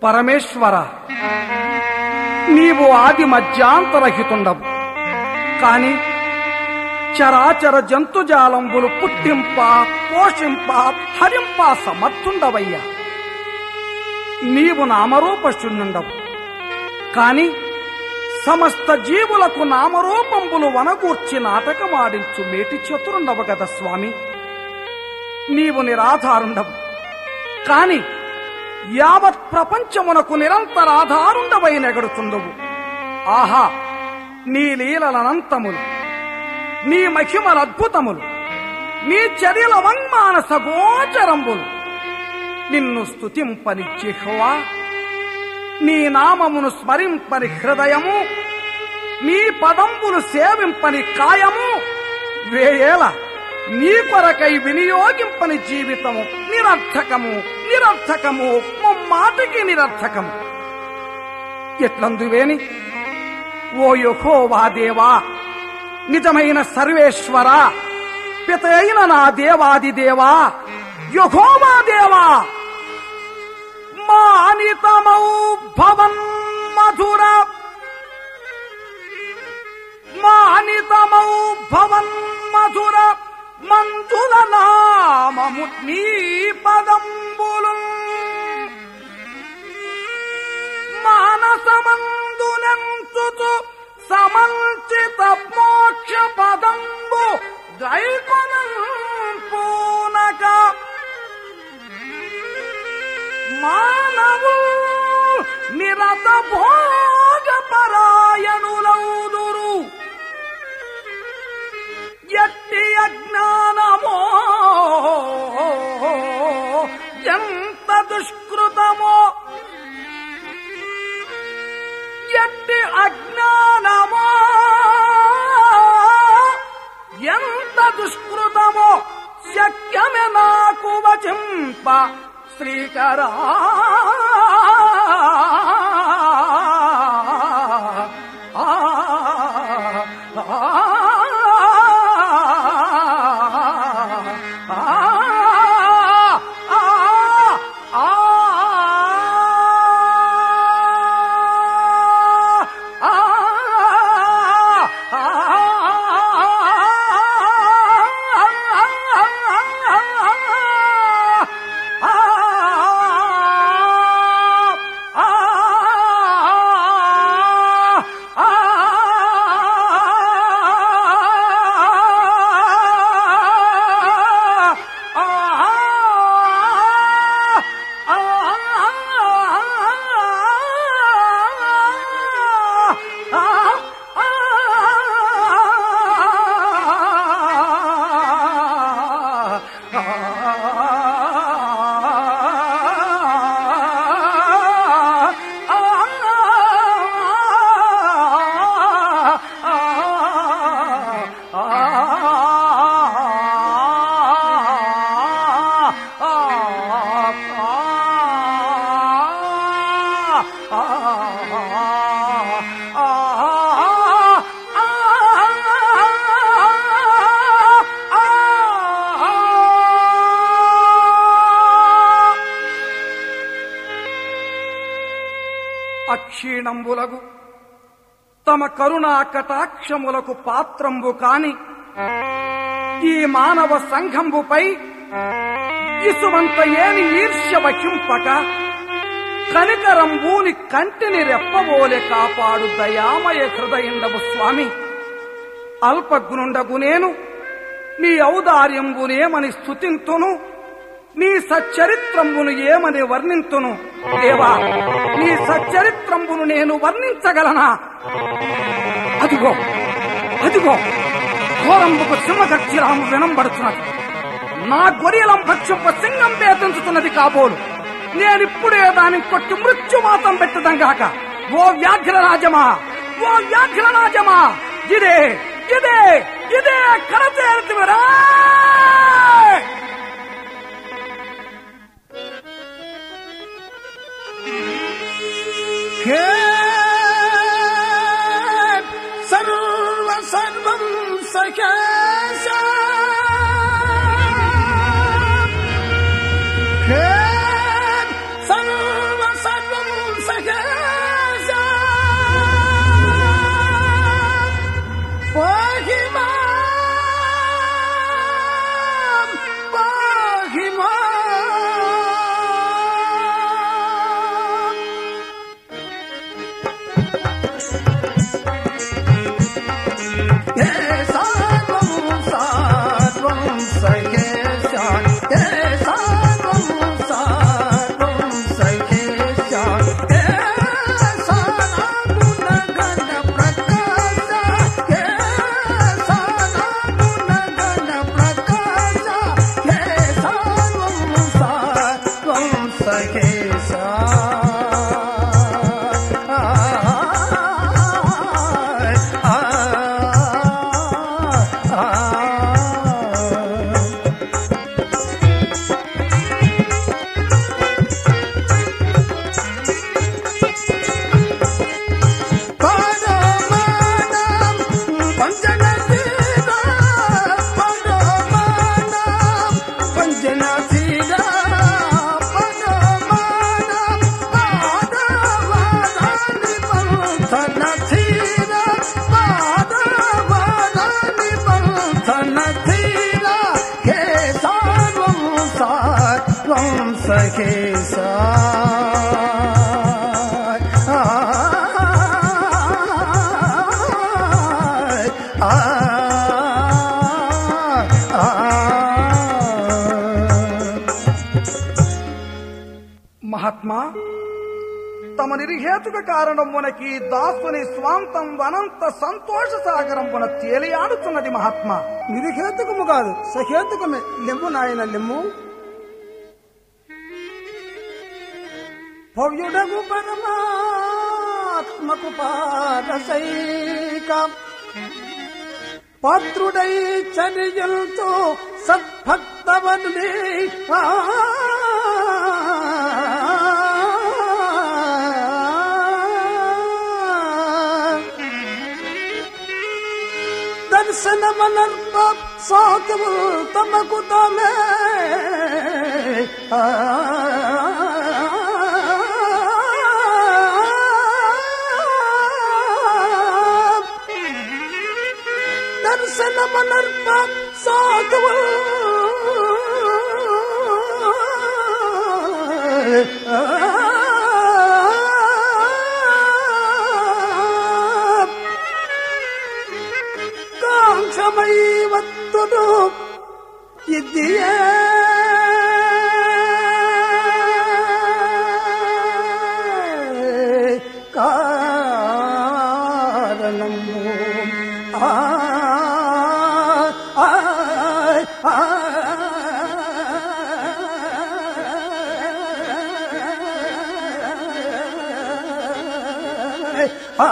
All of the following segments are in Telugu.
పరమేశ్వర నీవు ఆది మధ్యాంతరహితుండవు కాని చరాచర జంతుజాలంబులు పుట్టింప పోషింప హరింప సమర్థుండవయ్యా నీవు నామరూపశుండవు కాని సమస్త జీవులకు నామరూపంబులు వనగూర్చి నాటకమాడించు మేటి చతురుండవు గద స్వామి నీవు నిరాధారుండవు కాని యావత్ ప్రపంచమునకు నిరంతరాధారుండవై నెగడుతుండవు ఆహా నీ లీలలనంతములు నీ మహిమలద్భుతములు నీ చర్యల వన్మానస గోచరంబులు నిన్ను స్తుతింపని జిహ్వా నీ నామమును స్మరింపని హృదయము నీ పదంబులు సేవింపని కాయము వేయేల నీ కొరకై వినియోగింపని జీవితము నిరర్థకము నిరర్థకము ముమ్మాటికి నిరర్థకము ఎట్లందువేని ఓ యహోవా దేవా నిజమైన సర్వేశ్వర పిత అయిన నా దేవాది దేవా యహోవా దేవా మానితమౌ భవన్ మధుర మానితమౌ భవన్ మధుర మంజుల నామము నీ పదంబులు మానసమందునంతుతు సమంచిత మోక్ష పదంబు గైకొనం పూనక మానవు నిరత భోగ పరాయణులౌదురు ఎట్టి అజ్ఞానమో ఎంత దుష్కృతమో ఎట్టి అజ్ఞానమో ఎంత దుష్కృతమో శక్యమే నాకు వచింప శ్రీకరా అక్షీణంబులగు తమ కరుణా కటాక్షములకు పాత్రంబు కాని ఈ మానవ సంఘంబుపై ఇసువంత ఏని ఈర్ష్య వహింపక కనికరంబూని కంటిని రెప్పబోలే కాపాడు దయామయ హృదయండవు స్వామి అల్పజ్ఞుండగు నేను నీ ఔదార్యంబునేమని స్థుతింతును నీ సచ్చరిత్రంబును ఏమని వర్ణింతును దేవా నీ సచ్చరిత్రంబును నేను వర్ణించగలనా అదిగో అదిగో ఘోరంబుకు సింహగక్షిరాము వినంబడుతున్నది నా గొరియలం భక్షంప సింగం వేధించుతున్నది కాబోలు నేనిప్పుడే దాని కొట్టి మృత్యుమాతం పెట్టదంగాక ఓ వ్యాఘ్ర రాజమా ఓ వ్యాఘ్ర రాజమా ఇదే ఇదే ఇదే కరచేరుతువరా సర్వ సర్వం సఖేశ సర్వ సర్వం ఆ, మహాత్మా తమ నిరిహేతుక కారణమునకి దాసుని స్వాంతం అనంత సంతోష సాగరంపున తేలియాడుతున్నది మహాత్మా నిరుహేతుకము కాదు సహేతుకమే లెమ్ము నాయన లెమ్ము భవ్యుడగు పరమాత్మకు పారసైక పాత్రుడై చర్యలతో సద్భక్తవనులే ఆ దర్శనమనర్ప సాధువు తమకు తమే ఆ దర్శనమనర్ప సాధువు కాంక్షమై వత్తును ఇదియే కారణము ఆ ఆ ఆ ఆ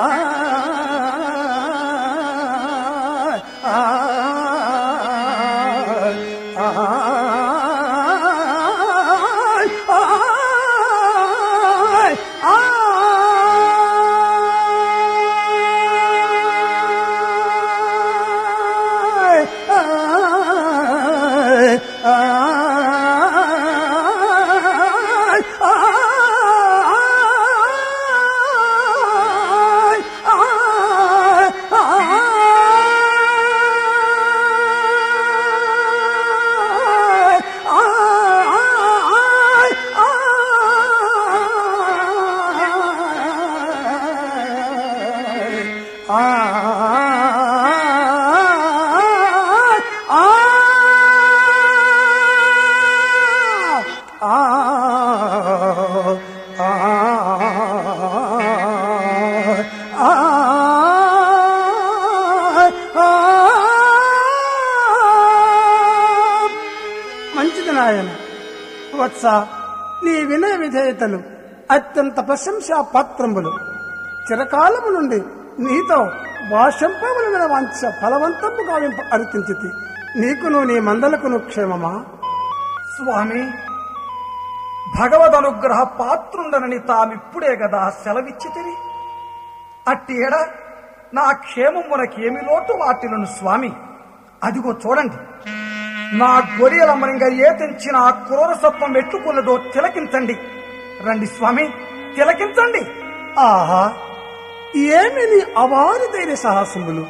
మంచిది నాయన వత్స నీ వినయ విధేయతలు అత్యంత ప్రశంసా పాత్రములు చిరకాలము నుండి నీతో భాషంపవలన వాంఛ ఫలవంతము గావింప అర్థించితి నీకును నీ మందలకును క్షేమమా స్వామి భగవద్ అనుగ్రహ పాత్రుండనని తామిప్పుడే గదా సెలవిచ్చితిరి అట్టి ఎడ నా క్షేమమునకేమి లోటు వాటిలను స్వామి అదిగో చూడండి నా గొరియలమ్మనిగా ఏ తెంచిన ఆ క్రూర సత్వం ఎట్టుకున్నదో తిలకించండి రండి స్వామి తిలకించండి ఆహా ఏమి నీ అవారిదైన సాహసములు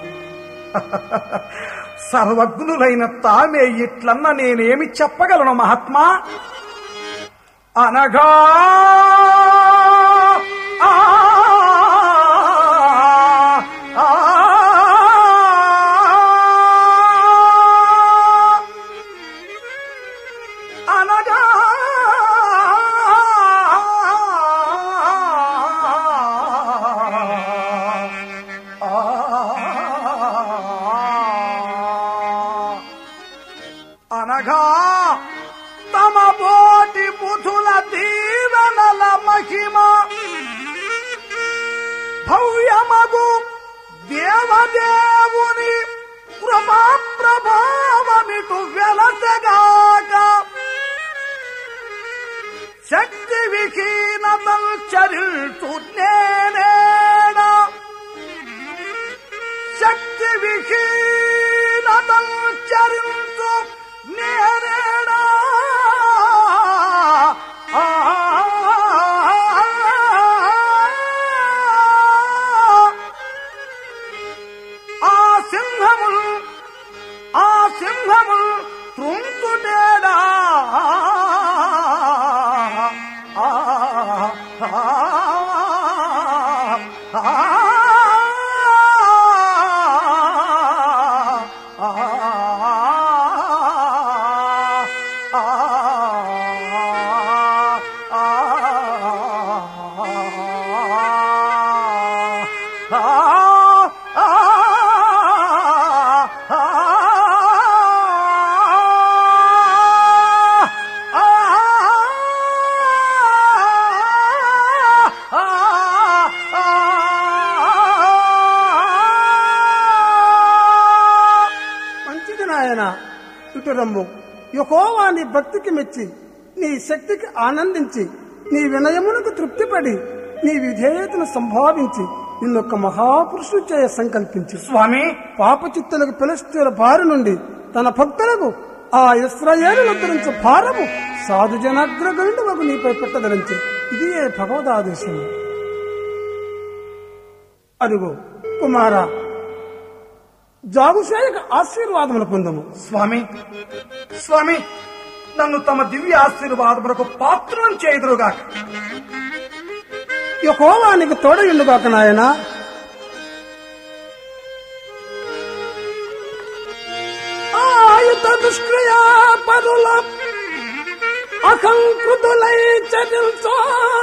సర్వజ్ఞులైన తామే ఇట్లన్న నేనేమి చెప్పగలను మహాత్మా అనగా ఆ, ఆ, అనగా అనగా తమ బోటి బుధుల దీవెనల మహిమ భవ్యమగు దేవదేవుని కృపా ప్రభావమిటు వెలసగాక శక్తి విహీనతల్ చరిల్చు నేనేడా శక్తి విహీనతల్ చరిల్చు నేనేడా ఆ, ఆ సింహములు ఆ సింహములు తుంటుటేడా ఆ, ఆ, ఆ, నాయన ఇటు రమ్ము యహోవా నీ భక్తికి మెచ్చి నీ శక్తికి ఆనందించి నీ వినయమునకు తృప్తిపడి నీ విధేయతను సంభావించి నిన్నొక్క మహాపురుషుడు చేయ సంకల్పించి స్వామి పాపచిత్తులకు పిలుస్తున్న బారి నుండి తన భక్తులకు ఆ ఇస్రాయేలు ఉద్ధరించే భారము సాధు జనాగ్రగణుడు నీపై పెట్టదలించి ఇది ఏ భగవదాదేశము అదిగో కుమార జాగుసేయక ఆశీర్వాదములు పొందము స్వామి స్వామి నన్ను తమ దివ్య ఆశీర్వాదములకు పాత్రం చేదురుగాక యహోవా నీకు తోడయుండుగాక నాయనా ఆయుధ దుష్క్రియా పరుల అకంకృతులై చరిల్చో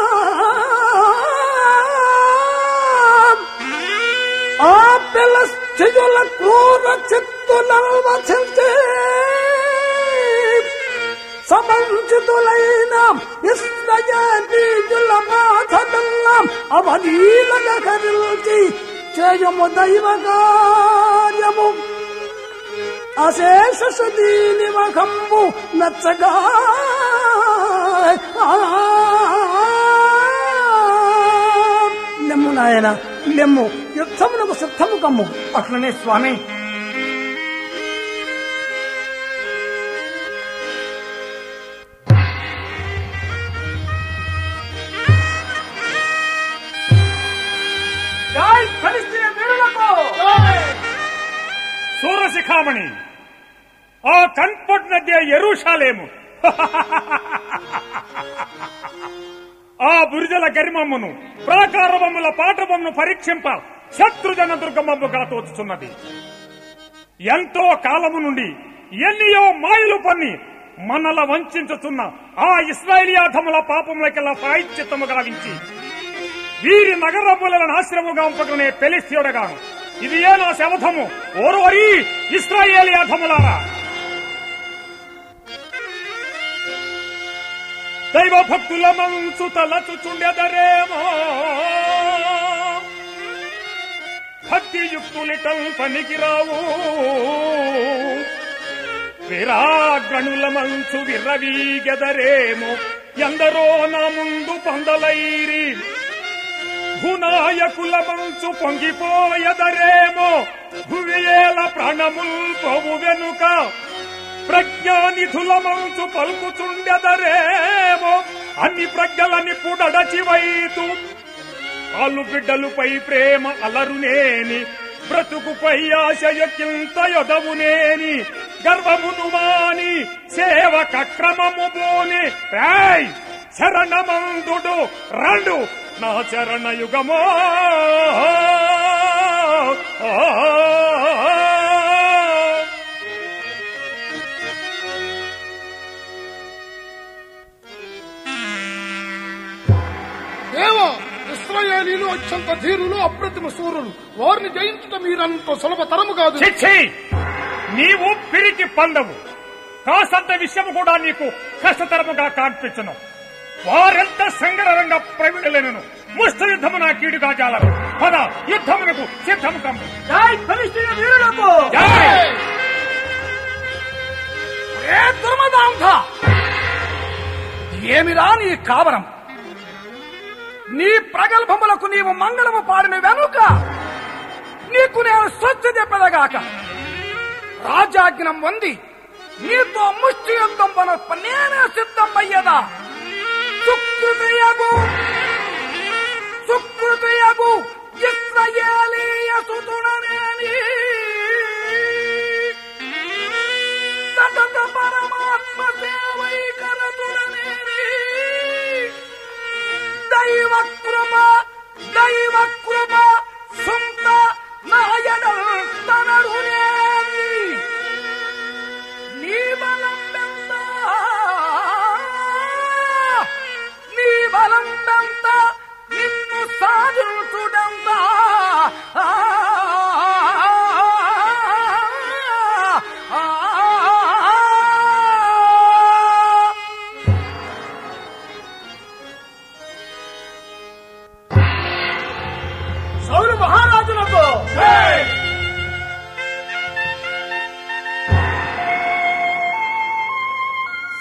ఆ పిలస్థితుల క్రూర చిత్తులను వచించే సమంచితులైన ఇస్రయేలీయుల బాధలెల్లాం అవధీలగా కరిల్చి చేయము దైవ కార్యము అశేష సుదీని మఖంబు నచ్చగా లెమ్ము నాయన లెమ్ము యుద్ధమునకు సిద్ధము కమ్ము అట్లనే స్వామి జై ఫలిస్తీయ వీరులకు సూరశిఖామణి ఆ కన్పొట్నద్య ఎరుషాలేము ఆ బురిజల గరిమమ్మను ప్రాకారమమ్ముల పాఠబొమ్మను పరీక్షింప శత్రుజన దుర్గమమ్మగా తోచుచున్నది ఎంతో కాలము నుండి ఎన్నియో మాయలు పన్ని మనల వంచుచున్న ఆ ఇస్రాయేలియాధముల పాపములకెల్లా ప్రాయశ్చిత్తము గావించి వీరి నగరములను ఆశ్రముగా ఉంపకనే పెలిస్తీయుడగాను ఇది ఏ నా శవధము ఓరోరి ఇస్రాయేలియాధములారా దైవ భక్తుల మంచు తలచుచుండెదరేమో భక్తియుక్తులిటల్ పనికిరావు విరాగ్రణుల మంచు విర్రవీగెదరేమో ఎందరో నా ముందు పొందలైరి భునాయకుల మంచు పొంగిపోయదరేమో భువియేల ప్రాణముల్ పోవు వెనుక ప్రజ్ఞానిధుల మంచు పలుకుచుండెదరేమో అన్ని ప్రజ్ఞలని పుడడచి వైతు ఆలు బిడ్డలుపై ప్రేమ అలరునేని బ్రతుకుపై ఆశయకింత యొదవునేని గర్వమును మాని సేవ కక్రమము బోని రాయ్ శరణమందుడు రండు నా చరణ యుగమో దేవా ఇస్రాయేలీలు అత్యంత ధీరులు అప్రతిమ సూరులు వారిని జయించడం మీరంత సులభతరము కాదు చిచ్చి నీవు పిరికి పందవు కాసంత విషయము కూడా నీకు కష్టతరముగా కాన్పించను వారెంత సంగరంగా ప్రవీణులను ముష్ట యుద్ధము నా కీడుగా జాలరు పద యుద్ధమునకు సిద్ధము కమ్ము జై ఫలిస్తీయ వీరులకు జై! ఏ దుర్మదాంధ ఏమిరా నీ కావరం నీ ప్రగల్భములకు నీవు మంగళము పాడిన వెనుక నీకు నేను స్వచ్ఛ చెప్పదగాక రాజాజ్ఞం పొంది నీతో ముష్టి యుద్ధం పనొప్ప నేనే సిద్ధమయ్యదా సుకృతయగు సుకృతయగు ఇస్రయేలీయ సుతుడనేని సతత పరమాత్మ సేవైకరతుడనేని దైవ కృప దైవ కృప సుంత నాయనల్ తనరునేని నీ బలం ఎంత నీ బలం ఎంత నిన్ను సాధించుడంత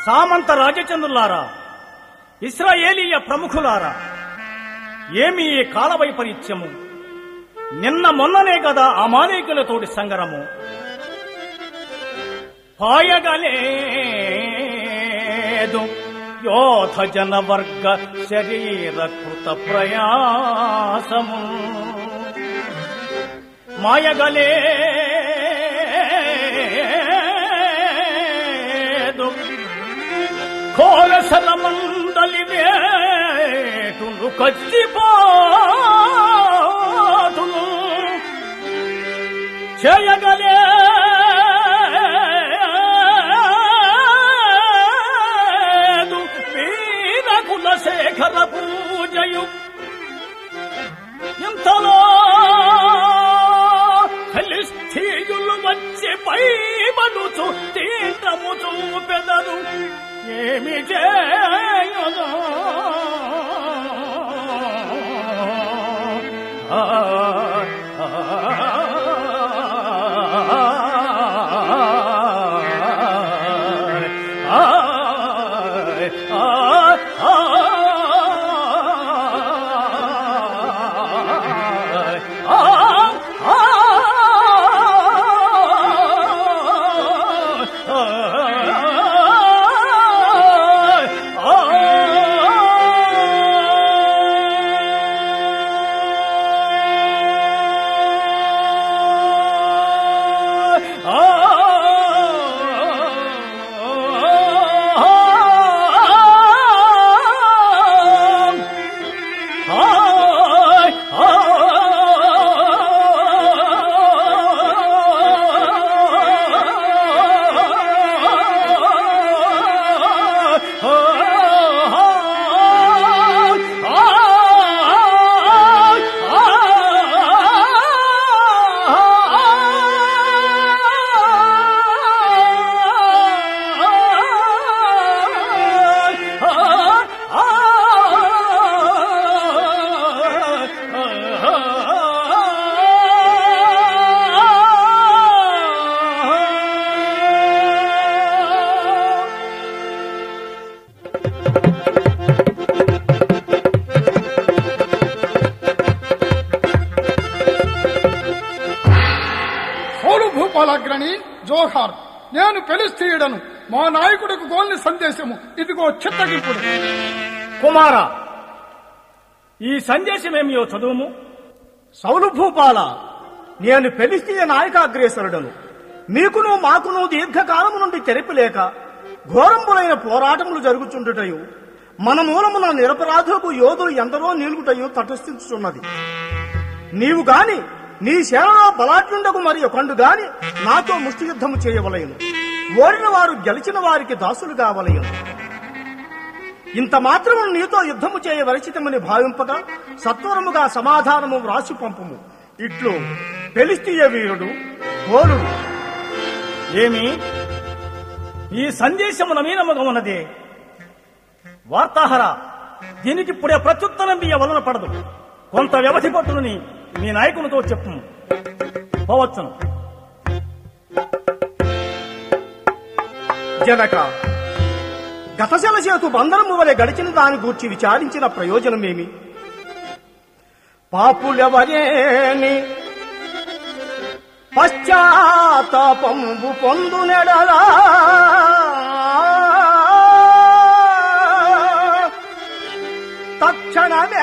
సామంత రాజచంద్రులారా ఇస్రాయేలీయ ప్రముఖులారా ఏమి ఈ కాల వైపరీత్యము నిన్న మొన్ననే కదా అమాలేకులతోటి సంగరము పాయగలేదు యోధ జన వర్గ శరీర కృత ప్రయాసము మాయగలేదు కోరసల మండలి వేటును కచ్చిపోటును చేయగలేదు వీరకుల శేఖర పూజయు ఇంతలో ఫిలిస్తీయులు వచ్చి పైబడుచు తీర్థము చూపెదరు ఏమి చేయను ఆ, ఆ, ఆ, ఆ, ఆ, సౌలు భూపాలగ్రణి జోహార్ నేను పెలిస్తీయుడను మా నాయకుడికి గోల్ని సందేశము ఇదిగో చిత్తగింపుడు కుమార ఈ సందేశమేమియో చదువుము సౌలు భూపాల నేను ఫెలిస్తీయ నాయకాగ్రేసరుడను మీకును మాకును దీర్ఘకాలము నుండి తెరపిలేక ఘోరంబులైన పోరాటములు జరుగుచుండుటయు మన మూలమున నిరపరాధులకు యోధులు ఎందరో నిలుగుటయు తటస్థించుచున్నది నీవు గాని నీ సేనలో బలాఢ్యుండకు మరి ఒకండు గాని నాతో ముష్టి యుద్ధము చేయవలయను ఓడిన వారు గెలిచిన వారికి దాసులు కావలయను ఇంత మాత్రము నీతో యుద్ధము చేయ వరచితమని భావింపగా సత్వరముగా సమాధానము వ్రాసి పంపుము ఇట్లు పెలిస్తీయ వీరుడు గోలుడు ఏమి ఈ సందేశము నవీనముగా ఉన్నది వార్తాహర దీనికి ఇప్పుడే ప్రత్యుత్తరం బియ్య వలన పడదు కొంత వ్యవధి పట్టునని మీ నాయకునితో చెప్పు పోవచ్చును జనక గతశల చేతు బంధనము వలె గడిచిన దాని గూర్చి విచారించిన ప్రయోజనమేమి పాపులెవరేని పశ్చాత్తాపంబు పొందునెడలా తక్షణమే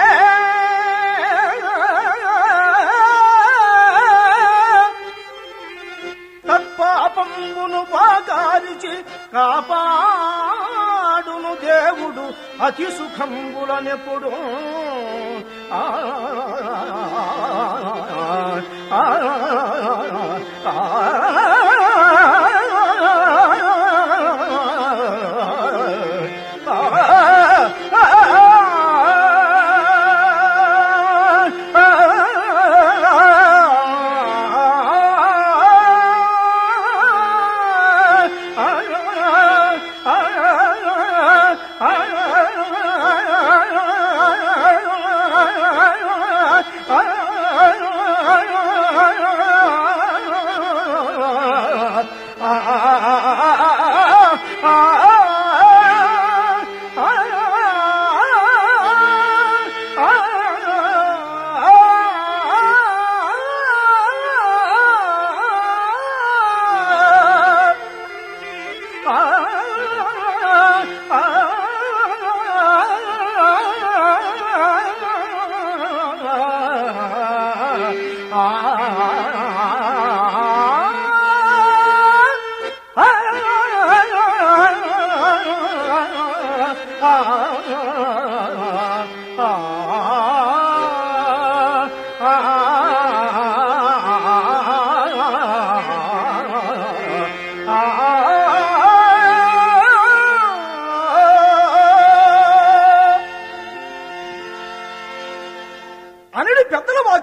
తత్పాపంబును పాకారిచి కాపాడును దేవుడు అతి సుఖంబులనెప్పుడు ఆ, ఆ, ఆ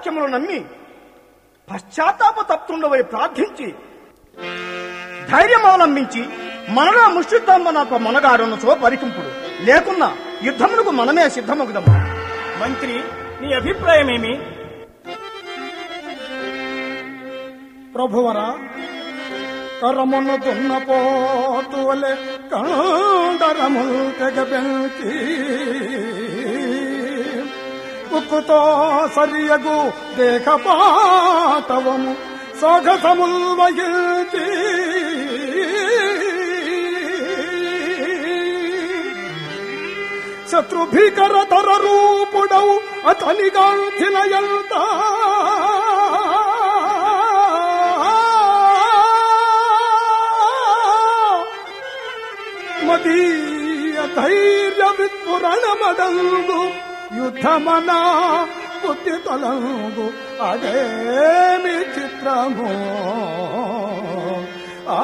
వాక్యములు నమ్మి పశ్చాత్తాప తప్తుండవై ప్రార్థించి ధైర్యం అవలంబించి మనలో ముష్టిద్దమ్మనొక మనగాడున్నచో పరికింపుడు లేకున్నా యుద్ధమునకు మనమే సిద్ధమగుదము మంత్రి నీ అభిప్రాయమేమి ప్రభువరా కరమున దున్నపోతు వలె కండరముల్ తెగబెంచి ఉక్కుతో సరియగు దేహపాటవము సగసముల్ వహించి శత్రు భీకర తర రూపుడవు అతనిగా తినయంతా మదీయ ధైర్య విస్ఫురణ మదంగు యుద్ధమన బుద్ధి తొలంగు అదేమి చిత్రము ఆ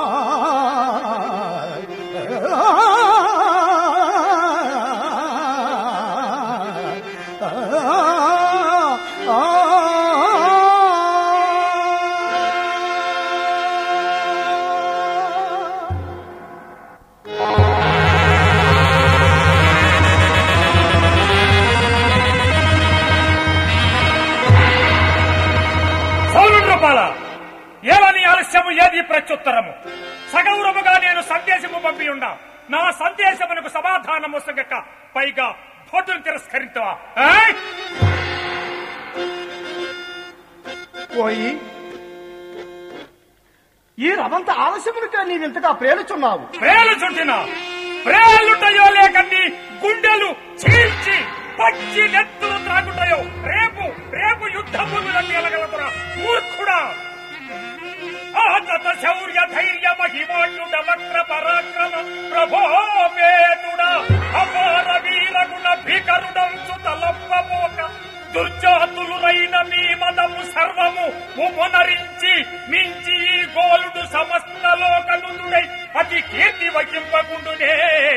సౌరుపాల ఏలని ఆలస్యము ఏది ప్రత్యుత్తరము సగౌరముగా నేను సందేశము పంపి ఉండా నా సందేశమునకు సమాధానము సగక పైగా భటులు తిరస్కరించవా ఏయ్? పోయి ఈ రవంత ఆలస్యమునికే నీవింతగా ప్రేలుచున్నావు ప్రేలుచుంటిన ప్రేలుంటాయో లేక నీ గుండెలు చీల్చి పచ్చి నెత్తులు త్రాగుంటాయో రేపు రేపు యుద్ధములను ఎలగలదురా మూర్ఖుడా ఆతత శౌర్య ధైర్య మహిమాన్యుడ వక్ర పరాక్రమ ప్రభోపేతుడ అపార వీరగుణ భీకరుడంచు తలప్పబోక దుర్జాతులురైన మీ మదము సర్వము ఉపనరించి మించి ఈ గోలుడు సమస్త లోకనుతుడై అతి కీర్తి వహింపకుండునే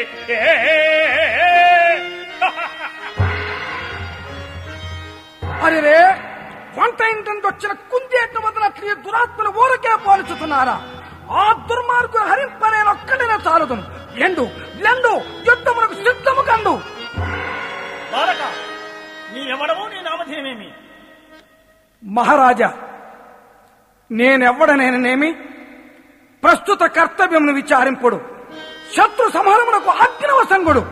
అరే వంట ఇంటి వచ్చిన కుందేట వదలట్లు ఈ దురాత్మలు ఊరకే పోల్చుతున్నారా ఆ దుర్మార్గులు హరింపనేనొక్కడనే చాలుదును ఎండు లెండు యుద్ధమునకు సిద్ధము కండు బాలక నీ ఎవడవో నీ నామధేయమేమి మహారాజా నేనెవ్వడనేనేమి ప్రస్తుత కర్తవ్యమును విచారింపుడు శత్రు సంహారమునకు అగ్నివసంగుడు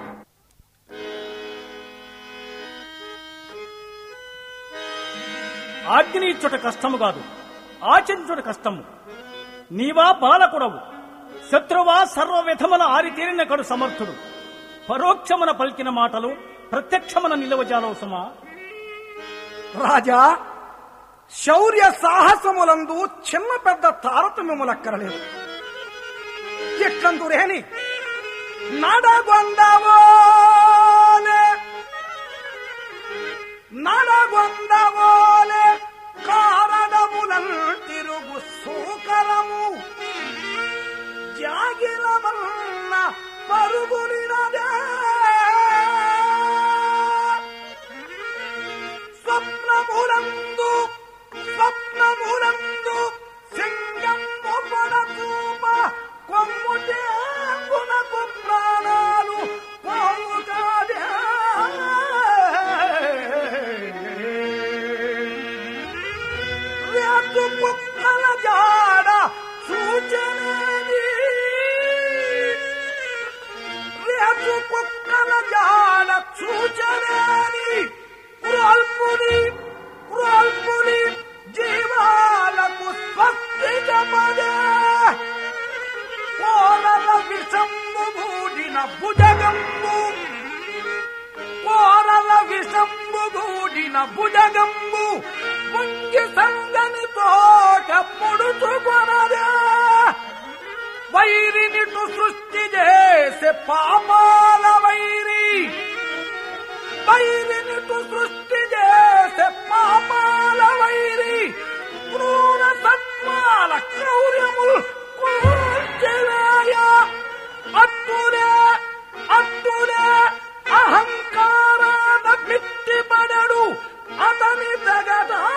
ఆజ్ఞనిచ్చుట కష్టము కాదు ఆచరించుట కష్టము నీవా బాలకుడవు శత్రువా సర్వ విధముల ఆరితేరిన కడు సమర్థుడు పరోక్షమున పలికిన మాటలు ప్రత్యక్షమున నిలవజాలవు సుమా రాజా శౌర్య సాహసములందు చిన్న పెద్ద తారతమ్యములక్కరలేదు ఎట్లందురేని నడగొందవోలే నడగొందవోలే కారణములన్ తిరుగు సూకరము జాగిలమన్న పరుగులినదే స్వప్నములందు స్వప్నములందు సింగము పడచూప కొమ్ముటే గుణకు ప్రాణాలు పోవుగాదే రేటు కుక్కల జాడ సూచనేది రేటు కుక్కల జాడ సూచనేది క్రోల్పుని క్రోల్పుని జీవాలకు స్వస్తి చెప్పదే కోరల విషంబు గూడిన భుజగంబు కోరల విషంబు గూడిన భుజగంబు ముంగి సంగని తోట పొడుచుకొనదే వైరినిటు సృష్టి చేసే పాపాల వైరి వైరినిటు సృష్టి చేసే పాపాల వైరి క్రూర సత్మాల క్రౌర్యములు కూల్చివేయ అట్టునే అట్టునే అహంకారాన మిట్టిపడడు అతని తగదా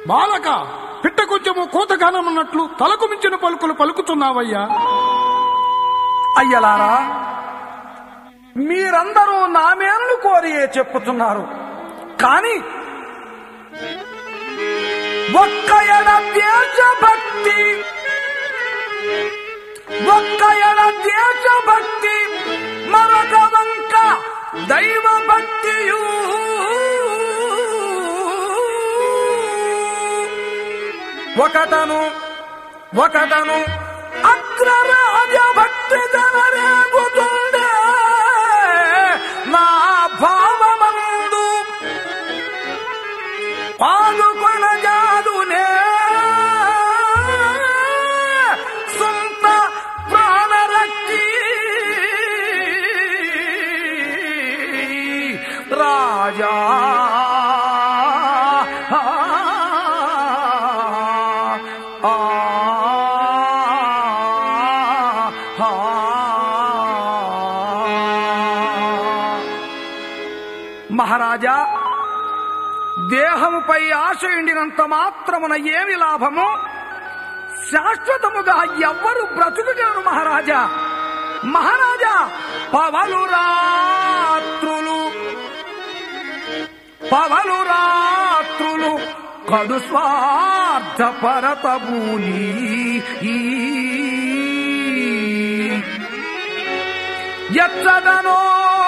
బాలక పిట్ట కొంచెము కోతగానమన్నట్లు తలకు మించిన పలుకులు పలుకుతున్నావయ్యా అయ్యలారా మీరందరూ నా మేలు కోరియే చెప్పుతున్నారు కాని ఒక్క ఎడ దేశభక్తి ఒక్క ఎడ దేశభక్తి మరొక వంక దైవ భక్తియు ఒకటను ఒకటను అగ్రరాజ భక్తి జనరేగుతుండే నా భావమందు పాదుకొన జాదునే సొంత ప్రాణరక్షి రాజా ఆ మహారాజా దేహముపై ఆశ ఎండినంత మాత్రమున ఏమి లాభము శాశ్వతముగా ఎవ్వరు బ్రతుకుగలరు మహారాజా మహారాజా పవలు రాత్రులు పవలు రాత్రులు కడు స్వార్థ పరతభూని ఎచ్చదనో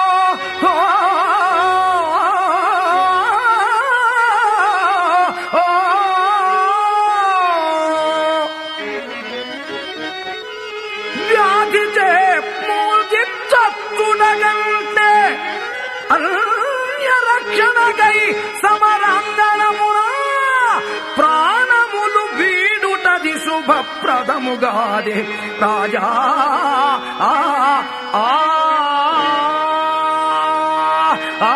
వ్యాధిచే మూల్గి చత్తునగంటే అన్య రక్షణకై సమరాంగణమున ప్రాణములు వీడుటది శుభప్రదముగాదే రాజా ఆ ఆ ఆ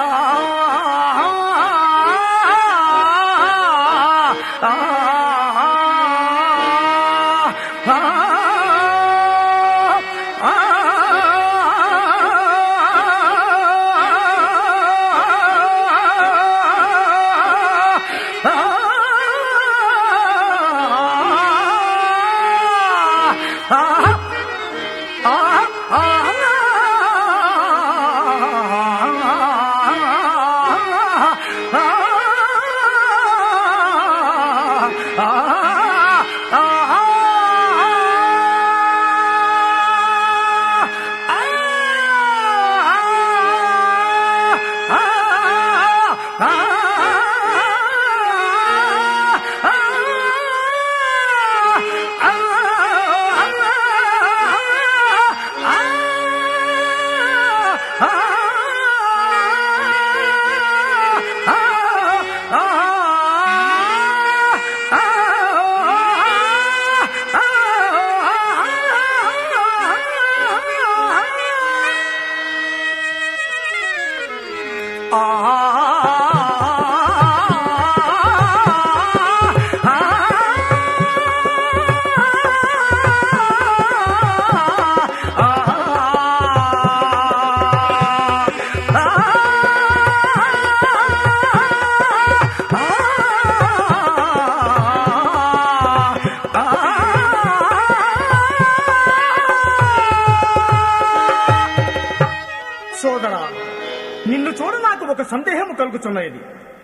సోదరా నిన్ను చూడ నాకు ఒక సందేహం కలుగుతున్నది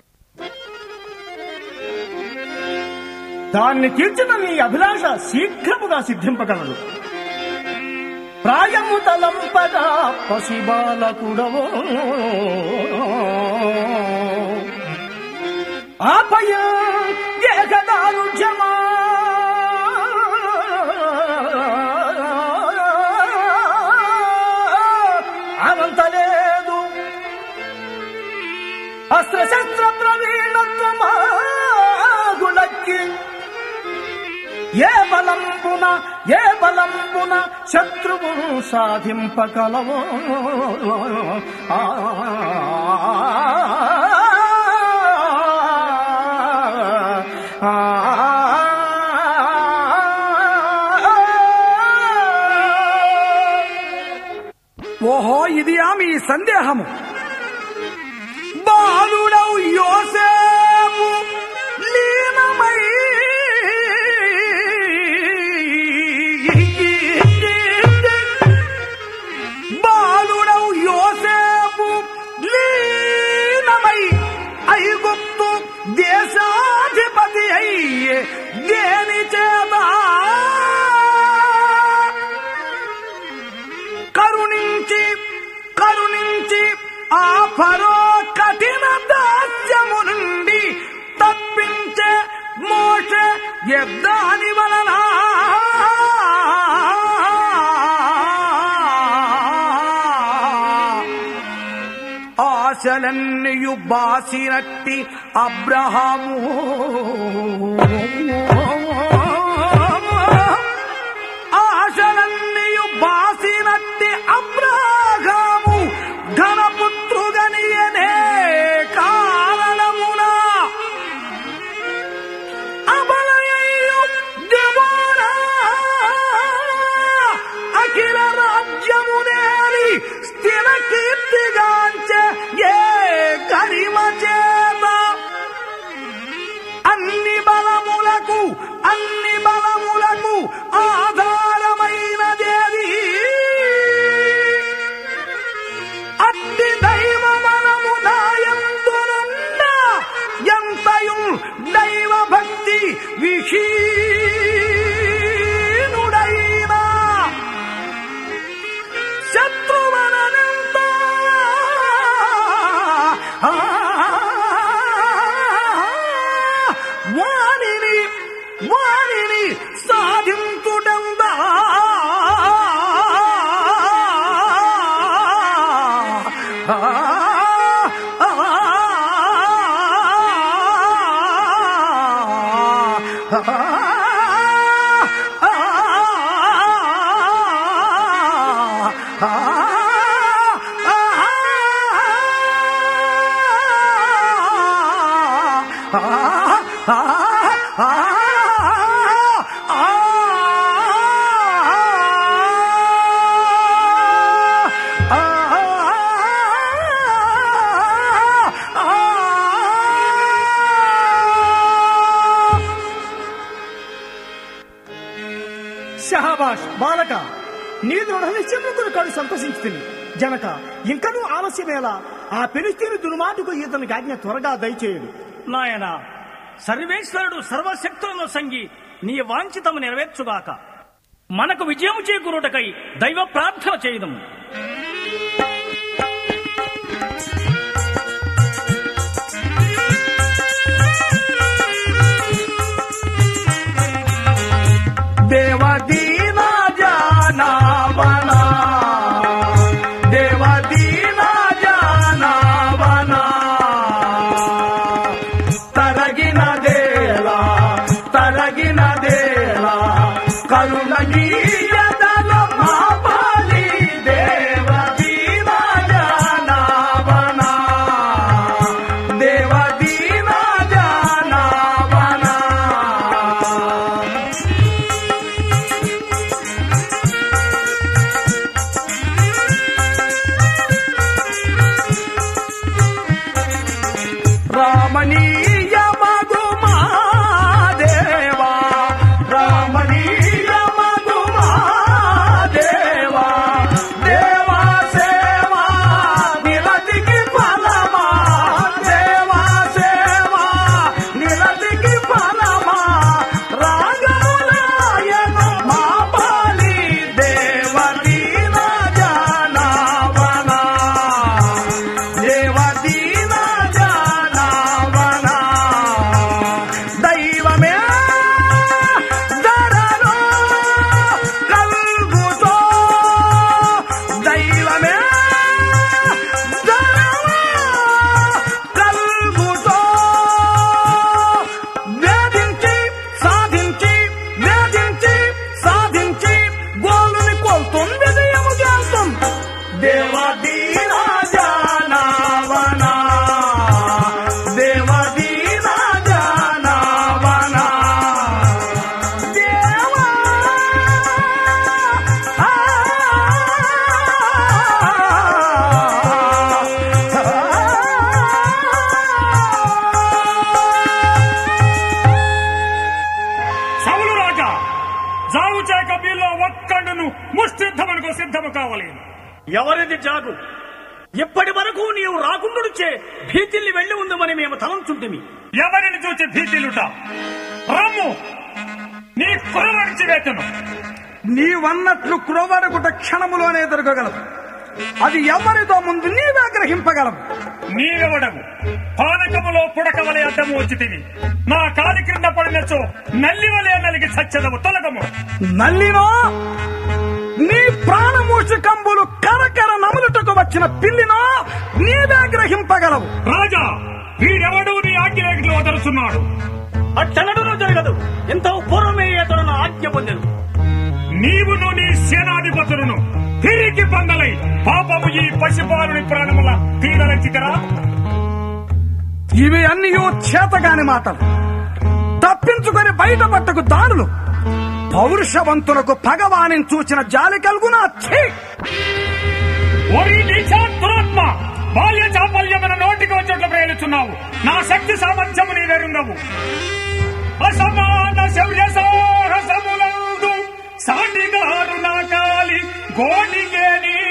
దాన్ని తీర్చిన నీ అభిలాష శీఘ్రముగా సిద్ధింపగలదు ప్రాయము తలంపగా పసిబాలకుడవో ఆపయ ఏకదారుఢ్యమా అనంతలేదు అస్త్రశస్త్ర ప్రవీణత్వమాగులక్కి ఏ బలంబున ఏ బలంబున శత్రువును సాధింపగలవో ఆ ఓహో ఇది మీ సందేహము బాలుడవు యోసేపు లీన ఆశలన్నయు బాసినట్టి అబ్రహాము ఆశలన్నయు బాసినట్టి అబ్రహాము ఘనపుత్రుగనియనే కారణమునా అబలయయ్యు దేవరా అఖిల రాజ్యమునేరి స్థిర కీర్తిగాంచె ఏ గరిమ చేత అన్ని బలములకు అన్ని బలములకు ఆధారమైనదేది అట్టి దైవ బలము నాయందునున్న ఎంతయు దైవ భక్తి విషీనుడైనా శత్రువనంత వాణిని వాణిని సాధించుటందా షహబాష్ బాలక నీ దృఢ నిశ్చయములను కాడు సంతోషించుతుంది జనక ఇంకనూ ఆలస్యమేలా ఆ పెలిస్తీని దుర్మాటుకు ఇతనికి ఆజ్ఞ త్వరగా దయచేయుడు నాయన సర్వేశ్వరుడు సర్వశక్తులను సంగి నీ వాంఛితము నెరవేర్చుగాక మనకు విజయము చేకూరుటకై దైవ ప్రార్థన చేయదము దేవదీన జానావన దేవదీన జానావన తరగిన దేలా తరగిన దేలా కరుణగీయదల మాపాలి దేవదీన జానావన దేవదీన జానావన రామణీయ మధుమా దేవా రామణీయ మధుమా దేవా దేవా సేవా నిరతికి ఫలమా దేవా సేవా నిరతికి ఫలమా రాగములాయను మా పాలి దేవదీన జానావనా దేవదీన జానావనా దైవమే ధరలో కల్గుతో దైవమే ధరలో కల్గుతో వేధించి సాధించి వేధించి సాధించి గోలుని కొల్తుంది విజయము చేస్తుంది దేవదీన జానావనా దేవదీన జానావనా దేవా ఆ, సౌలు రాజా జావు చేక మీలో ఒక్కడును ముష్టిద్ధమునకు సిద్ధము కావాలి ఎవరిది జాగు ఇప్పటి వరకు నీవు రాకుండుచే భీతిల్ని వెళ్లి ఉందమని మేము తలంచుంటిమి ఎవరిని చూచి భీతిలుట రమ్ము నీ కురవడిచి వేతను నీవన్నట్లు క్రోవడకుట క్షణములోనే దొరకగలదు అది ఎవరితో ముందు నీవే గ్రహింపగలవు నీవెవడవు పానకములో పుడకవలే అడ్డము వచ్చి తిని నా కాలి క్రింద పడినచో నల్లివలే నలిగి సచ్చదవు తొలగము నల్లినో నీ ప్రాణమూషికంబులు కరకర నములుటకు వచ్చిన పిల్లినో నీవే గ్రహింపగలవు రాజా వీడెవడు నీ ఆజ్ఞలో వదలుచున్నాడు అట్టనడును జరగదు ఎంత పూర్వమే అతడు నా ఆజ్ఞ పొందెను నీవును నీ సేనాధిపతులను తిరిగి పందలై పాపము ఈ పసిపాలుని ప్రాణముల తీరలంచితరా ఇవి అన్నీ చేతగాని మాటలు తప్పించుకొని బయటపట్టకు దారులు పౌరుషవంతులకు భగవాని చూచిన జాలి కలుగునా ఛీ! ఓరి నీచాత్రాత్మ బాల్య చాపల్యమైన నోటికి వచ్చేట్లు ప్రేలుచున్నావు నా శక్తి సామర్థ్యము నీ వెరుంగవు అసమాన శౌర్య సాహసములందు సాటిగారు నా కాలి గోడికే నీ